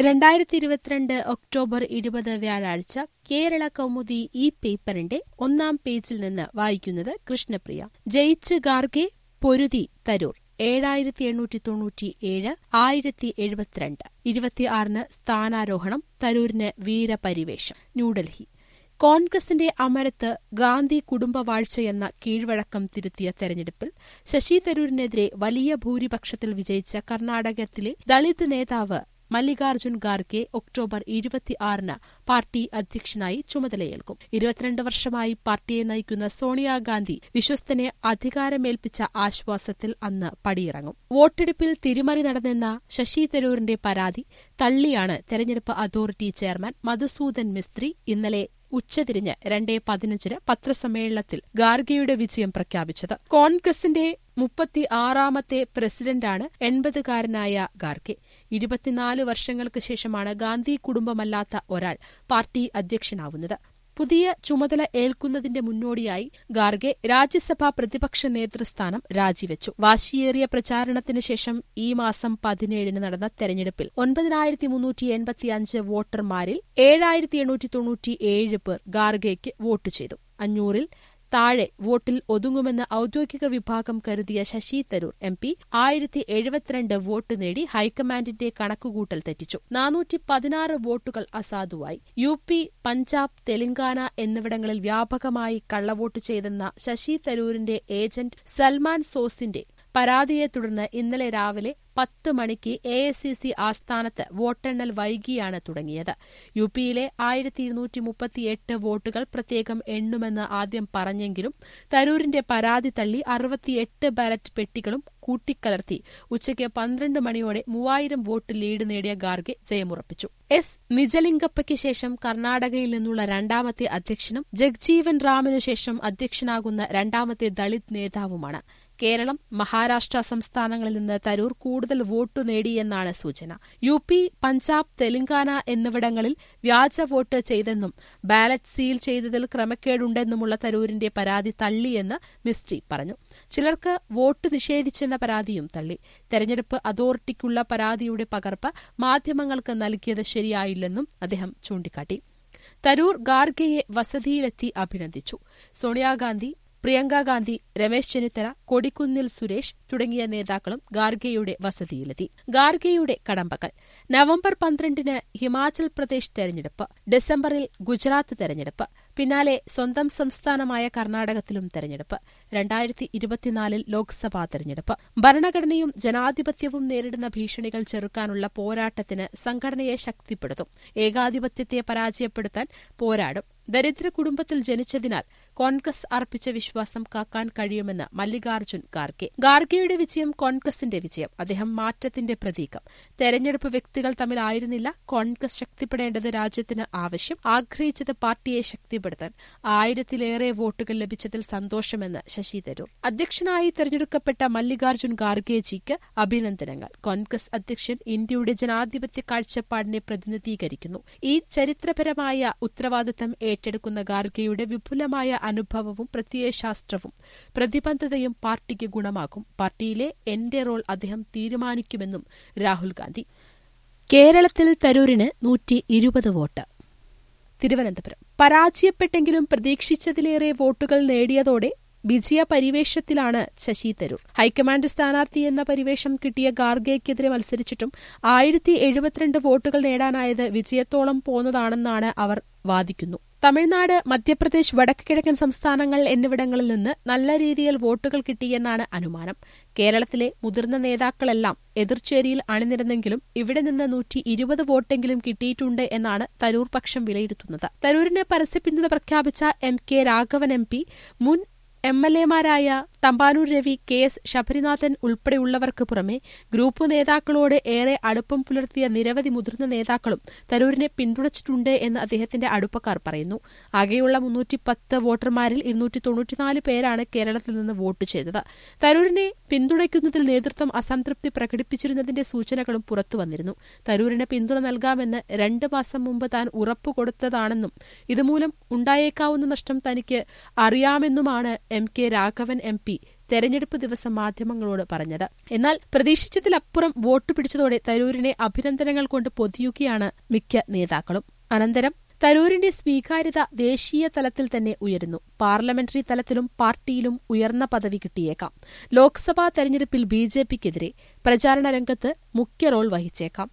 രണ്ടായിരത്തി ഇരുപത്തിരണ്ട് ഒക്ടോബർ ഇരുപത് വ്യാഴാഴ്ച കേരള കൗമുദി ഈ പേപ്പറിന്റെ ഒന്നാം പേജിൽ നിന്ന് വായിക്കുന്നത് കൃഷ്ണപ്രിയ ജയിച്ച് ഗാർഗെ പൊരുതി തരൂർ ഏഴായിരത്തി എണ്ണൂറ്റി തൊണ്ണൂറ്റി ഏഴ് ആയിരത്തി എഴുപത്തിരണ്ട് ഇരുപത്തിയാറിന് സ്ഥാനാരോഹണം തരൂരിന് വീരപരിവേഷം ന്യൂഡൽഹി കോൺഗ്രസിന്റെ അമരത്ത് ഗാന്ധി കുടുംബവാഴ്ചയെന്ന കീഴ്വഴക്കം തിരുത്തിയ തെരഞ്ഞെടുപ്പിൽ ശശി തരൂരിനെതിരെ വലിയ ഭൂരിപക്ഷത്തിൽ വിജയിച്ച കർണാടകത്തിലെ ദളിത് നേതാവ് മല്ലികാർജുൻ ഖാർഗെ ഒക്ടോബർ ഇരുപത്തിയാറിന് പാർട്ടി അധ്യക്ഷനായി ചുമതലയേൽക്കും ഇരുപത്തിരണ്ട് വർഷമായി പാർട്ടിയെ നയിക്കുന്ന സോണിയാഗാന്ധി വിശ്വസ്തനെ അധികാരമേൽപ്പിച്ച ആശ്വാസത്തിൽ അന്ന് പടിയിറങ്ങും വോട്ടെടുപ്പിൽ തിരിമറി നടന്നെന്ന ശശി തരൂരിന്റെ പരാതി തള്ളിയാണ് തെരഞ്ഞെടുപ്പ് അതോറിറ്റി ചെയർമാൻ മധുസൂദൻ മിസ്ത്രി ഇന്നലെ ഉച്ചതിരിഞ്ഞ് രണ്ടേ പതിനഞ്ചിന് പത്രസമ്മേളനത്തിൽ ഗാർഗെയുടെ വിജയം പ്രഖ്യാപിച്ചത് കോൺഗ്രസിന്റെ മുപ്പത്തി ആറാമത്തെ പ്രസിഡന്റാണ് എൺപതുകാരനായ ഗാർഗെ ഇരുപത്തിനാല് വർഷങ്ങൾക്ക് ശേഷമാണ് ഗാന്ധി കുടുംബമല്ലാത്ത ഒരാൾ പാർട്ടി അധ്യക്ഷനാവുന്നത് പുതിയ ചുമതല ഏൽക്കുന്നതിന്റെ മുന്നോടിയായി ഗാർഗെ രാജ്യസഭാ പ്രതിപക്ഷ നേതൃസ്ഥാനം രാജിവെച്ചു വാശിയേറിയ പ്രചാരണത്തിന് ശേഷം ഈ മാസം പതിനേഴിന് നടന്ന തെരഞ്ഞെടുപ്പിൽ ഒൻപതിനായിരത്തി മുന്നൂറ്റി എൺപത്തിയഞ്ച് വോട്ടർമാരിൽ ഏഴായിരത്തി എണ്ണൂറ്റി തൊണ്ണൂറ്റിയേഴ് പേർ ഗാർഗെയ്ക്ക് വോട്ട് ചെയ്തു അഞ്ഞൂറിൽ താഴെ വോട്ടിൽ ഒതുങ്ങുമെന്ന് ഔദ്യോഗിക വിഭാഗം കരുതിയ ശശി തരൂർ എം പി ആയിരത്തി എഴുപത്തിരണ്ട് വോട്ട് നേടി ഹൈക്കമാൻഡിന്റെ കണക്കുകൂട്ടൽ തെറ്റിച്ചു നാനൂറ്റി പതിനാറ് വോട്ടുകൾ അസാധുവായി യു പി പഞ്ചാബ് തെലങ്കാന എന്നിവിടങ്ങളിൽ വ്യാപകമായി കള്ളവോട്ട് ചെയ്തെന്ന ശശി തരൂരിന്റെ ഏജന്റ് സൽമാൻ സോസിന്റെ പരാതിയെ തുടർന്ന് ഇന്നലെ രാവിലെ പത്ത് മണിക്ക് എ ഐ സി സി ആസ്ഥാനത്ത് വോട്ടെണ്ണൽ വൈകിയാണ് തുടങ്ങിയത് യു പിയിലെ ആയിരത്തി ഇരുന്നൂറ്റി മുപ്പത്തിയെട്ട് വോട്ടുകൾ പ്രത്യേകം എണ്ണുമെന്ന് ആദ്യം പറഞ്ഞെങ്കിലും തരൂരിന്റെ പരാതി തള്ളി അറുപത്തിയെട്ട് ബാലറ്റ് പെട്ടികളും കൂട്ടിക്കലർത്തി ഉച്ചയ്ക്ക് പന്ത്രണ്ട് മണിയോടെ മൂവായിരം വോട്ട് ലീഡ് നേടിയ ഗാർഗെ ജയമുറപ്പിച്ചു എസ് നിജലിംഗപ്പയ്ക്ക് ശേഷം കർണാടകയിൽ നിന്നുള്ള രണ്ടാമത്തെ അധ്യക്ഷനും ജഗ്ജീവൻ റാമിനു ശേഷം അധ്യക്ഷനാകുന്ന രണ്ടാമത്തെ ദളിത് നേതാവുമാണ് കേരളം മഹാരാഷ്ട്ര സംസ്ഥാനങ്ങളിൽ നിന്ന് തരൂർ കൂടുതൽ വോട്ട് നേടിയെന്നാണ് സൂചന യു പി പഞ്ചാബ് തെലങ്കാന എന്നിവിടങ്ങളിൽ വ്യാജ വോട്ട് ചെയ്തെന്നും ബാലറ്റ് സീൽ ചെയ്തതിൽ ക്രമക്കേടുണ്ടെന്നുമുള്ള തരൂരിന്റെ പരാതി തള്ളിയെന്ന് മിസ്ട്രി പറഞ്ഞു ചിലർക്ക് വോട്ട് നിഷേധിച്ചെന്ന പരാതിയും തള്ളി തെരഞ്ഞെടുപ്പ് അതോറിറ്റിക്കുള്ള പരാതിയുടെ പകർപ്പ് മാധ്യമങ്ങൾക്ക് നൽകിയത് ശരിയായില്ലെന്നും അദ്ദേഹം ചൂണ്ടിക്കാട്ടി തരൂർ ഗാർഗെയെ വസതിയിലെത്തി അഭിനന്ദിച്ചു സോണിയാഗാന്ധി പ്രിയങ്ക ഗാന്ധി രമേശ് ചെന്നിത്തല കൊടിക്കുന്നിൽ സുരേഷ് തുടങ്ങിയ നേതാക്കളും ഗാർഗെയുടെ വസതിയിലെത്തി ഗാർഗെയുടെ കടമ്പകൾ നവംബർ പന്ത്രണ്ടിന് ഹിമാചൽ പ്രദേശ് തെരഞ്ഞെടുപ്പ് ഡിസംബറിൽ ഗുജറാത്ത് തെരഞ്ഞെടുപ്പ് പിന്നാലെ സ്വന്തം സംസ്ഥാനമായ കർണാടകത്തിലും തെരഞ്ഞെടുപ്പ് രണ്ടായിരത്തി ഇരുപത്തിനാലിൽ ലോക്സഭാ തെരഞ്ഞെടുപ്പ് ഭരണഘടനയും ജനാധിപത്യവും നേരിടുന്ന ഭീഷണികൾ ചെറുക്കാനുള്ള പോരാട്ടത്തിന് സംഘടനയെ ശക്തിപ്പെടുത്തും ഏകാധിപത്യത്തെ പരാജയപ്പെടുത്താൻ പോരാടും ദരിദ്ര കുടുംബത്തിൽ ജനിച്ചതിനാൽ കോൺഗ്രസ് അർപ്പിച്ച വിശ്വാസം കാക്കാൻ കഴിയുമെന്ന് മല്ലികാർജുൻ ഖാർഗെ ഖാർഗെയുടെ വിജയം കോൺഗ്രസിന്റെ വിജയം അദ്ദേഹം മാറ്റത്തിന്റെ പ്രതീകം തെരഞ്ഞെടുപ്പ് വ്യക്തികൾ തമ്മിലായിരുന്നില്ല കോൺഗ്രസ് ശക്തിപ്പെടേണ്ടത് രാജ്യത്തിന് ആവശ്യം ആഗ്രഹിച്ചത് പാർട്ടിയെ ശക്തിപ്പെടുത്താൻ ആയിരത്തിലേറെ വോട്ടുകൾ ലഭിച്ചതിൽ സന്തോഷമെന്ന് ശശി തരൂർ അധ്യക്ഷനായി തെരഞ്ഞെടുക്കപ്പെട്ട മല്ലികാർജുൻ ഖാർഗെജിക്ക് അഭിനന്ദനങ്ങൾ കോൺഗ്രസ് അധ്യക്ഷൻ ഇന്ത്യയുടെ ജനാധിപത്യ കാഴ്ചപ്പാടിനെ പ്രതിനിധീകരിക്കുന്നു ഈ ചരിത്രപരമായ ഉത്തരവാദിത്തം ഏറ്റെടുക്കുന്ന ഗാർഗെയുടെ വിപുലമായ അനുഭവവും പ്രത്യയശാസ്ത്രവും പ്രതിബദ്ധതയും പാർട്ടിക്ക് ഗുണമാക്കും പാർട്ടിയിലെ എന്റെ റോൾ അദ്ദേഹം തീരുമാനിക്കുമെന്നും രാഹുൽ ഗാന്ധി കേരളത്തിൽ തരൂരിന് നൂറ്റി ഇരുപത് വോട്ട് തിരുവനന്തപുരം പരാജയപ്പെട്ടെങ്കിലും പ്രതീക്ഷിച്ചതിലേറെ വോട്ടുകൾ നേടിയതോടെ വിജയ പരിവേഷത്തിലാണ് ശശി തരൂർ ഹൈക്കമാൻഡ് സ്ഥാനാർത്ഥി എന്ന പരിവേഷം കിട്ടിയ ഗാർഗെക്കെതിരെ മത്സരിച്ചിട്ടും ആയിരത്തി എഴുപത്തിരണ്ട് വോട്ടുകൾ നേടാനായത് വിജയത്തോളം പോന്നതാണെന്നാണ് അവർ വാദിക്കുന്നു തമിഴ്നാട് മധ്യപ്രദേശ് വടക്ക് കിഴക്കൻ സംസ്ഥാനങ്ങൾ എന്നിവിടങ്ങളിൽ നിന്ന് നല്ല രീതിയിൽ വോട്ടുകൾ കിട്ടിയെന്നാണ് അനുമാനം കേരളത്തിലെ മുതിർന്ന നേതാക്കളെല്ലാം എതിർചേരിയിൽ അണിനിരന്നെങ്കിലും ഇവിടെ നിന്ന് നൂറ്റി ഇരുപത് വോട്ടെങ്കിലും കിട്ടിയിട്ടുണ്ട് എന്നാണ് തരൂർ പക്ഷം വിലയിരുത്തുന്നത് തരൂരിന് പരസ്യപിന്തുണ പ്രഖ്യാപിച്ച M K Raghavan M P മുൻ എം എൽ എമാരായ തമ്പാനൂർ രവി കെ എസ് ശബരിനാഥൻ ഉൾപ്പെടെയുള്ളവർക്ക് പുറമെ ഗ്രൂപ്പ് നേതാക്കളോട് ഏറെ അടുപ്പം പുലർത്തിയ നിരവധി മുതിർന്ന നേതാക്കളും തരൂരിനെ പിന്തുണച്ചിട്ടുണ്ട് എന്ന് അദ്ദേഹത്തിന്റെ അടുപ്പക്കാർ പറയുന്നു ആകെയുള്ള മുന്നൂറ്റി പത്ത് വോട്ടർമാരിൽ ഇരുന്നൂറ്റി തൊണ്ണൂറ്റിനാല് പേരാണ് കേരളത്തിൽ നിന്ന് വോട്ട് ചെയ്തത് തരൂരിനെ പിന്തുണയ്ക്കുന്നതിൽ നേതൃത്വം അസംതൃപ്തി പ്രകടിപ്പിച്ചിരുന്നതിന്റെ സൂചനകളും പുറത്തുവന്നിരുന്നു തരൂരിന് പിന്തുണ നൽകാമെന്ന് രണ്ട് മാസം മുമ്പ് താൻ ഉറപ്പുകൊടുത്തതാണെന്നും ഇതുമൂലം ഉണ്ടായേക്കാവുന്ന നഷ്ടം തനിക്ക് അറിയാമെന്നുമാണ് M K Raghavan M P തെരഞ്ഞെടുപ്പ് ദിവസം മാധ്യമങ്ങളോട് പറഞ്ഞത് എന്നാൽ പ്രതീക്ഷിച്ചതിലപ്പുറം വോട്ട് പിടിച്ചതോടെ തരൂരിനെ അഭിനന്ദനങ്ങൾ കൊണ്ട് പൊതിയുകയാണ് മിക്ക നേതാക്കളും അനന്തരം തരൂരിന്റെ സ്വീകാര്യത ദേശീയ തലത്തിൽ തന്നെ ഉയരുന്നു പാർലമെന്ററി തലത്തിലും പാർട്ടിയിലും ഉയർന്ന പദവി കിട്ടിയേക്കാം ലോക്സഭാ തെരഞ്ഞെടുപ്പിൽ ബി ജെ പിക്കെതിരെ പ്രചാരണ രംഗത്ത് മുഖ്യ റോൾ വഹിച്ചേക്കാം